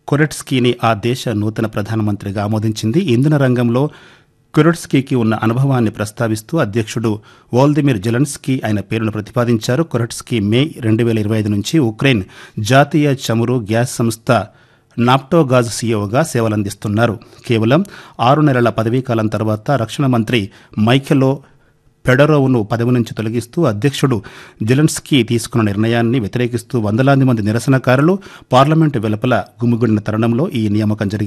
కొరెట్స్కీని ఆ దేశ నూతన ప్రధానమంత్రిగా ఆమోదించింది ఇంధన రంగంలో కొరెట్స్కీకి ఉన్న అనుభవాన్ని ప్రస్తావిస్తూ అధ్యక్షుడు వోల్దిమిర్ జెలెన్స్కీ ఆయన పేరును ప్రతిపాదించారు కొరెట్స్కీ మే రెండు వేల ఇరవై ఐదు నుంచి ఉక్రెయిన్ జాతీయ చమురు గ్యాస్ సంస్థ నాప్టోగాజ్ సీఈఓగా సేవలందిస్తున్నారు కేవలం ఆరు నెలల పదవీకాలం తర్వాత రక్షణ మంత్రి మైఖెలో పెడరోవ్ను పదవి నుంచి తొలగిస్తూ అధ్యక్షుడు జెలెన్స్కీ తీసుకున్న నిర్ణయాన్ని వ్యతిరేకిస్తూ వందలాది మంది నిరసనకారులు పార్లమెంటు వెలుపల గుమిగూడిన తరుణంలో ఈ నియామకం జరిగింది